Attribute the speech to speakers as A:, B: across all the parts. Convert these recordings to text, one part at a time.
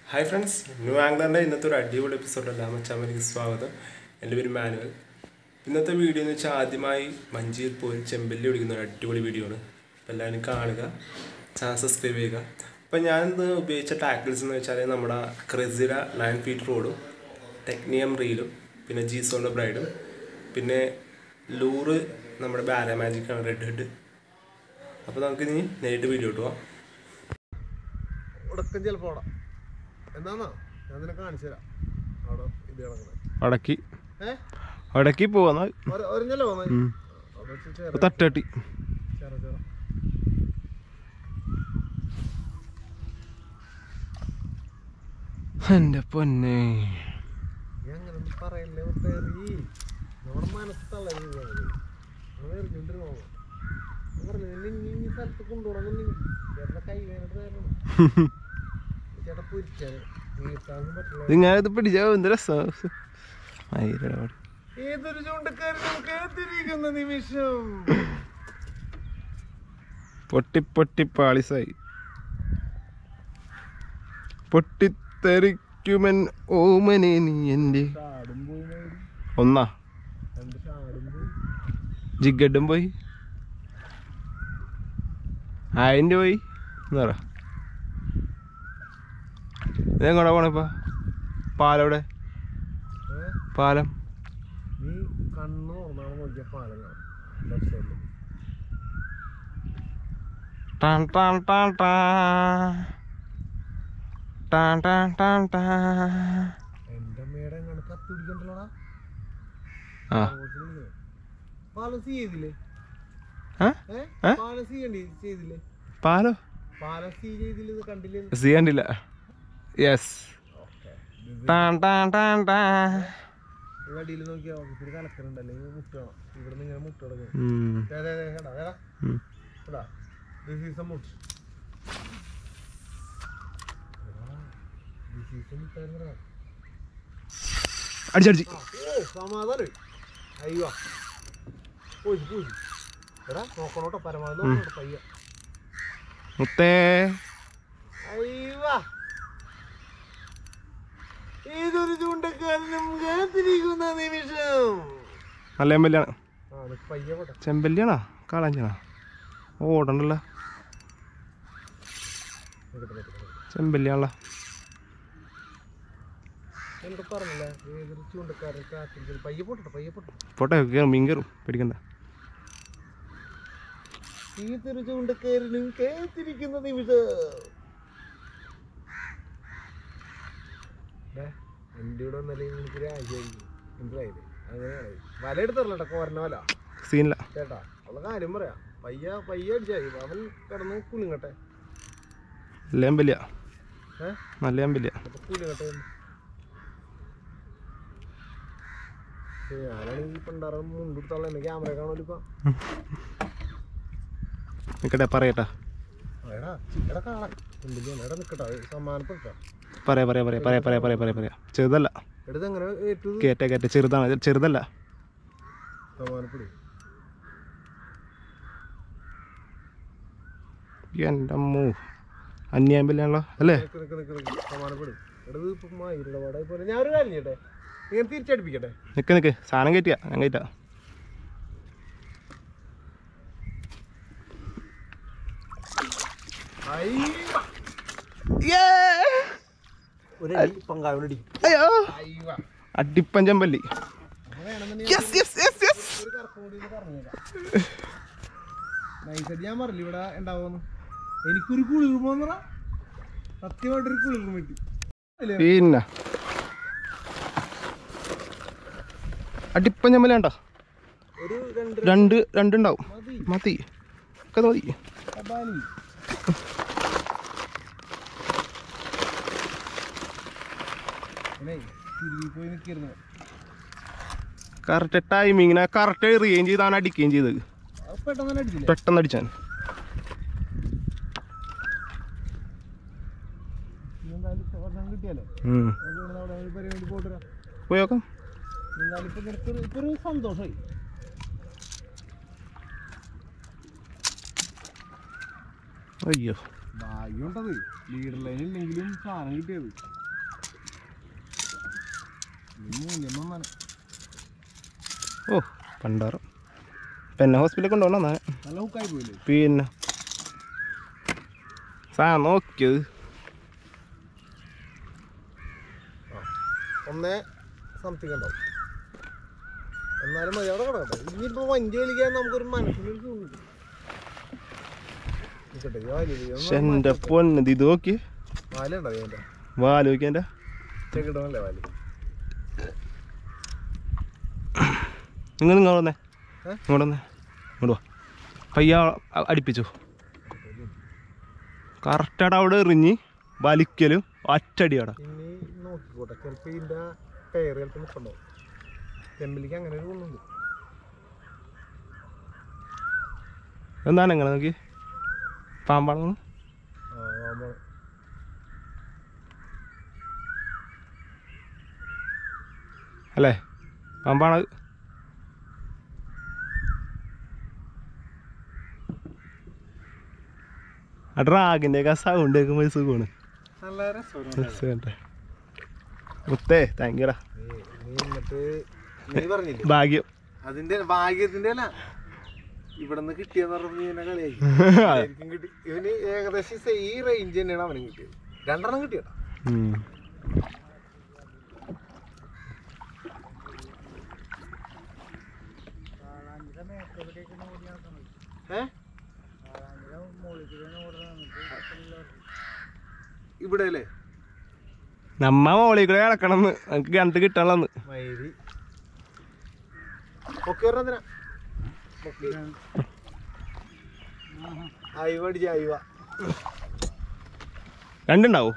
A: Hi friends new ആംഗ്ലറിൻ്റെ ഇന്നത്തെ ഒരു അടിപൊളി എപ്പിസോഡല്ല മച്ചാമലേക്ക് സ്വാഗതം എൻ്റെ പേര് മാനുവൽ ഇന്നത്തെ വീഡിയോ എന്ന് വെച്ചാൽ ആദ്യമായി മഞ്ചിയിൽ പോയി ചെമ്പല്ലി പിടിക്കുന്ന ഒരു അടിപൊളി വീഡിയോ ആണ് അപ്പോൾ എല്ലാവരും കാണുക ചാനൽ സബ്സ്ക്രൈബ് ചെയ്യുക അപ്പോൾ ഞാനിന്ന് ഉപയോഗിച്ച ടാക്കിൾസ് എന്ന് വെച്ചാൽ നമ്മുടെ ക്രെസില നയൻ ഫീറ്റ് റോഡും ടെക്നിയം റീലും പിന്നെ ജീസോണിൻ്റെ ബ്രൈഡും പിന്നെ ലൂറ് നമ്മുടെ ബാര മാജിക്കാണ് റെഡ് ഹെഡ് അപ്പോൾ നമുക്ക് ഇനി നേരിട്ട് വീഡിയോ ഇട്ട് പോവാം
B: ഉടക്കം ചിലപ്പോ അവിടെ എന്താന്നാ ഞാൻ നിന്നെ കാണിച്ചു തരാം അവിടെ ഇത് കിടക്കുന്നത്
A: അടക്കി
B: ഏ
A: അടക്കി പോവാ
B: ഒരഞ്ഞല്ലോ പോന്നെ
A: ഉം.
B: അവിടെ വെച്ച് ചേര
A: തട്ടട്ടി
B: ചേര ചേര
A: എൻ്റെ പൊന്നെ
B: നീ അങ്ങനെ ഒന്നും പറയല്ലേ തെറി നമ്മുടെ മനസ്സ് തള്ളരുത് എറിഞ്ഞോണ്ടിരുന്നോ പറഞ്ഞു നിന്നെ ഇനി ഈ സ്ഥലത്ത് കൊണ്ടുപോകണമെന്നുണ്ടെങ്കിൽ ചേട്ടൻ്റെ കൈ വേണ്ടിട്ട് തരണം ചേട്ടാ പൊരിച്ചാല് നീട്ടാനും പറ്റില്ല
A: ഇങ്ങനെ പിടിച്ച എന്ത് രസം മയിലടാ
B: ഏതൊരു ചൂണ്ടക്കാരനും കേട്ടിരിക്കുന്ന നിമിഷം
A: പൊട്ടി പൊട്ടി പാളിസായി പൊട്ടിത്തെറിക്കുമൻ ഓമനെ നീ എൻ്റെ
B: ചാടും പോയി നേടി.
A: ഒന്നാ
B: രണ്ട് ചാടും പോയി
A: ജിഗഡും പോയി ആയിൻ്റെ പോയി എന്ന് പറ ഇതെങ്ങോട്ടാ പോണപ്പാ പാലവിടെ
B: ഏ?
A: പാലം
B: നീ കണ്ണ് തുറന്നാണ് നോക്കിയ പാലം കാണാം ലെഫ്റ്റ് സൈഡിൽ
A: ടാൻ ടാൻ ടാൻ ടാ. ടാൻ ടാൻ ടാൻ ടാ.
B: എന്റെ അമ്മയുടെ എങ്ങനെ കത്തി പിടിക്കണ്ടല്ലോടാ
A: ആ
B: പാലം സി ചെയ്തില്ലേ
A: ആ?
B: ഏ
A: ഏ?
B: പാലം സി കണ്ടി ചെയ്തില്ലേ
A: പാലോ
B: പാലം സി ചെയ്തില്ല ഇത് കണ്ടില്ലേ
A: സി കണ്ടില്ല യെസ്
B: ഓക്കെ
A: ടാൻ ടാൻ ടാൻ ടാ.
B: അടിയിൽ നോക്കിയാ ഇത്തിരി കലക്കറുണ്ടല്ലേ ഇത് മുട്ട വേണം ഇവിടുന്ന് ഇങ്ങനെ മുട്ട തുടങ്ങി
A: ഉം.
B: അതെ അതെ കേടാ കേടാ
A: ഉം.
B: കേടാ ദിസ് ഈസ് എ മുട്ട് ദിസ് ഈസ് എ മുട്ട
A: അടിച്ചടിച്ച്
B: ആ, ഓ സമാധാനം അയ്യോ പോയി പോയി എടാ നോക്കണോട്ടോ പരമാവധി നോക്കണോട്ടോ പയ്യ
A: മുത്തേ
B: അയ്യോ ഏതൊരു ചൂണ്ടക്കാരനും കാത്തിരിക്കുന്ന നിമിഷം
A: നല്ല ചെമ്പല്ലിയാണ്
B: ആ നിനക്ക് പയ്യ പോട്ടെ
A: ചെമ്പല്ലിയാണോ കാളാഞ്ചാണോ ഓടണ്ടല്ലോ
B: നിക്കട്ടെ, നിക്കട്ടെ, നിക്കട്ടെ.
A: ചെമ്പല്ലിയാണല്ലോ
B: എന്നോട് പറഞ്ഞില്ല ഏതൊരു ചൂണ്ടക്കാരൻ കാത്തിരിക്കുന്ന പയ്യ പോട്ടെ പയ്യ പോട്ടെ
A: പോട്ടെ കയറും മീൻ കയറും പേടിക്കണ്ട
B: ഏതൊരു ചൂണ്ടക്കാരനും കാത്തിരിക്കുന്ന നിമിഷം ദേ, എൻ്റെ കൂടെ വന്നാലേ നിനക്ക് രാജ്യമായിരിക്കും മനസ്സിലായില്ലേ അങ്ങനെയാണ് വല എടുത്തരല്ലോ കോരന വല
A: സീനില്ല
B: ചേട്ടാ ഉള്ള കാര്യം പറയാം പയ്യ പയ്യ അടിച്ചായി അവൻ കിടന്ന് കുലുങ്ങട്ടെ
A: നല്ല ചെമ്പല്ലിയ
B: ഏ
A: നല്ല ചെമ്പല്ലിയ
B: അപ്പൊ കുലുങ്ങട്ടെ എന്ന്. ഏ, ഞാനാണെങ്കിൽ പണ്ടാറ മുണ്ടെടുത്തുള്ള എന്നെ ക്യാമറ കാണുമല്ലോ ഇപ്പൊ
A: നിൽക്കട്ടെ പറയട്ടാ
B: എടാ എടാ കാണാം എന്തിനാണ് എടാ നിക്കട്ടാ സമ്മാനപ്പെട്ടാ
A: പറയാ പറയാ പറയാ പറയാ പറയാ പറയാ പറയാ പറയാ ചെറുതല്ല
B: എടുത്ത് എങ്ങനെ ഏറ്റത്
A: കേറ്റ കേറ്റ ചെറുതാണ് ഇത് ചെറുതല്ല
B: സമ്മാനപ്പെടും
A: എൻ്റെ അമ്മോ അന്യാമ്പല്ലിയാണല്ലോ അല്ലേ
B: നിക്ക് നിക്ക് നിക്ക് നിക്ക് സമ്മാനപ്പെടും എടാ ഇത് ഇപ്പൊ മയിലുള്ള വട പോലെ ഞാൻ ഒരു കാര്യം ചെയ്യട്ടെ ഇങ്ങനെ തിരിച്ചടിപ്പിക്കട്ടെ
A: നിൽക്ക് നിൽക്ക് സാധനം കയറ്റിയാ ഞാൻ കയറ്റാ
B: ഒരു അടി പങ്കാളിടി
A: അയ്യോ
B: അയ്യോ
A: അടിപ്പൻ ചെമ്പല്ലി
B: വേണമെന്നുണ്ടെങ്കിൽ
A: യെസ് യെസ് യെസ് യെസ്
B: ഒരു കറക്കം കൂടി ഇത് പറഞ്ഞേക്കാം നൈസായിട്ട് ഞാൻ പറഞ്ഞില്ല ഇവിടെ ഉണ്ടാവുമെന്ന് എനിക്കൊരു കുളിർമ വന്നറ സത്യമായിട്ടൊരു കുളിർമ കിട്ടി ഇല്ലേ?
A: പിന്നെ അടിപ്പൻ ചെമ്പല്ലി ഉണ്ടോ
B: ഒരു രണ്ട്
A: രണ്ട് രണ്ടുണ്ടാവും
B: മതി
A: മതി ഒക്കെ മതി
B: അബാനി പിന്നെ തിരികെ പോയി നിൽക്കിരുന്നു
A: കറക്റ്റ് ടൈമിങ്ങിനെ കറക്റ്റ് റേഞ്ച് ചെയ്താണ് അടിക്കുകയും ചെയ്തത്
B: അത് പെട്ടെന്ന് തന്നെ അടിച്ചില്ലേ
A: പെട്ടെന്ന് അടിച്ചാൻ
B: എന്തായാലും ഒരെണ്ണം കിട്ടിയാലേ
A: ഉം.
B: നമുക്ക് ഇവിടുന്ന് അവിടെ ഒരു പരിപാടി പോയിട്ട് വരാം.
A: പോയോക്കാം
B: എന്തായാലും ഇപ്പൊ നിനക്കൊരു ഇപ്പൊ ഒരു സന്തോഷമായി
A: അയ്യോ
B: ഭാഗ്യമുണ്ടത് ലീഡർ ലൈൻ ഇല്ലെങ്കിലും സാധനം കിട്ടിയത് മൂല്യം
A: ഓ പണ്ടാറ് പിന്നെ ഹോസ്പിറ്റലിൽ കൊണ്ടുപോകണം എന്നാ
B: നല്ല ഹുക്കായി പോയില്ലേ
A: പിന്നെ സാ നോക്കിയത്
B: ഒന്നേ സംതിങ് ഉണ്ടാവും എന്നാലും മതി അവിടെ കിടക്കട്ടെ ഇനിയിപ്പോ വഞ്ചി കളിക്കാൻ നമുക്കൊരു മനസ്സിനൊരു സുഖമില്ല നിൽക്കട്ടെ ഈ വാലിൽ
A: പക്ഷെ എൻ്റെ പൊന്നത് ഇത് നോക്കി
B: വാലുണ്ടോ അതിൻ്റെ
A: വാല് നോക്കി എൻ്റെ
B: ചെക്കിടണല്ലേ വാല്
A: നിങ്ങൾ നിങ്ങൾ വന്നേ
B: ഏ?
A: ഇങ്ങോട്ട് വന്നേ ഇങ്ങോട്ട് വാ പയ്യ അ- അടുപ്പിച്ചു കറക്റ്റായിട്ട് അവിടെ എറിഞ്ഞ് വലിക്കലും ഒറ്റടി അവിടെ
B: ഇനി നോക്കിക്കോട്ടെ ചിലപ്പോൾ ഇതിൻ്റെ കയറ് ചിലപ്പോൾ നിൽക്കണ്ടാവും ചെമ്പിലേക്ക് അങ്ങനെ ഒരു ഗുണമുണ്ട്
A: എന്താണ് എങ്ങനെ നോക്കി പാമ്പാണെന്ന്
B: ആ ആവുമ്പോൾ
A: അല്ലേ പാമ്പാണ് ആ ഡ്രാഗിൻ്റെ ഒക്കെ സൗണ്ട് കേൾക്കുമ്പോൾ സുഖമാണ്
B: നല്ല രസമാണ്
A: മുത്തേ താങ്ക് യുടാ
B: നീ നീ എന്നിട്ട് നീ പറഞ്ഞില്ലേ
A: ഭാഗ്യം
B: അതിന്റെ ഭാഗ്യത്തിന്റെ അല്ല ഇവിടെ നിന്ന് കിട്ടിയെന്ന് പറഞ്ഞ ഇവനെ കളിയാക്കി ശരിക്കും കിട്ടി ഇവന് ഏകദേശം സെ- ഈ റേഞ്ച് തന്നെയാണ് അവനും കിട്ടിയത് രണ്ടെണ്ണം കിട്ടിയട്ടോ
A: ഉം.
B: ഏ ഇവിടെ അല്ലേ
A: നമ്മ മോളിൽ കൂടെ കിടക്കണം നമുക്ക് കിണറ്റ് കിട്ടണമെന്ന്
B: മയില് ഒക്കെ പറഞ്ഞാ അയവ അടിച്ച അയവ
A: രണ്ടുണ്ടാവോ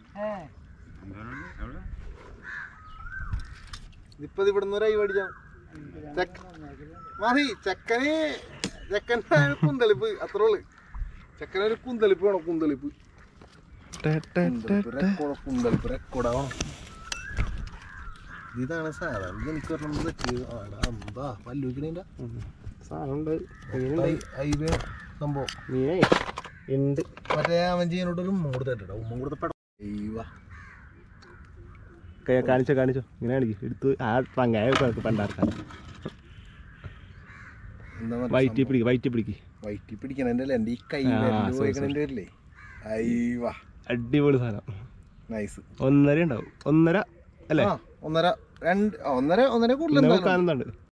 B: ഇതിപ്പോ ഇത് ഇവിടുന്ന് ഒരു അയവ അടിച്ച മതി ചെക്കന് ചെക്കൻ്റെ കുന്തളിപ്പ് അത്രേ ഉള്ളു ചെക്കനൊരു കുന്തളിപ്പ് വേണം കുന്തളിപ്പ് കുന്തളിപ്പ് റെക്കോർഡ് കുന്തളിപ്പ് റെക്കോർഡാവണം ഇതാണ് സാധാരണ എനിക്ക് പറഞ്ഞത് തെറ്റ് ആടാ അമ്പാ പല്ലുവെക്കണേൻ്റെ
A: സാധനമുണ്ട്
B: ഹൈവേ സംഭവം
A: മീനേ ഉണ്ട്
B: മറ്റേ അവൻ ചെയ്യുന്നോട്ടൊരു ഉമ്മ കൊടുത്തിട്ടോ ഉമ്മ കൊടുത്ത അയ്യവ
A: കൈ കാണിച്ചോ കാണിച്ചോ ഇങ്ങനെ കാണിക്കും എടുത്ത് ആ പങ്കായ പണ്ടാർക്കാം
B: എന്താ
A: വയറ്റി പിടിക്ക് വയറ്റി പിടിക്ക്
B: വയറ്റി പിടിക്കണതിൻ്റെ അല്ലേ എൻ്റെ ഈ കൈ
A: ആ,
B: വിരല്
A: sorry,
B: പോയിക്കണതിൻ്റെ വരില്ലേ അയ്യവ
A: അടിപൊളി സാധനം
B: നൈസ്
A: ഒന്നര ഉണ്ടാവും ഒന്നര അല്ലേ
B: ആ ഒന്നര രണ്ട് ആ, ഒന്നര ഒന്നര കൂടുതൽ
A: നമുക്ക്
B: എന്തായാലും ഉണ്ട്.
A: കാണുന്നുണ്ട്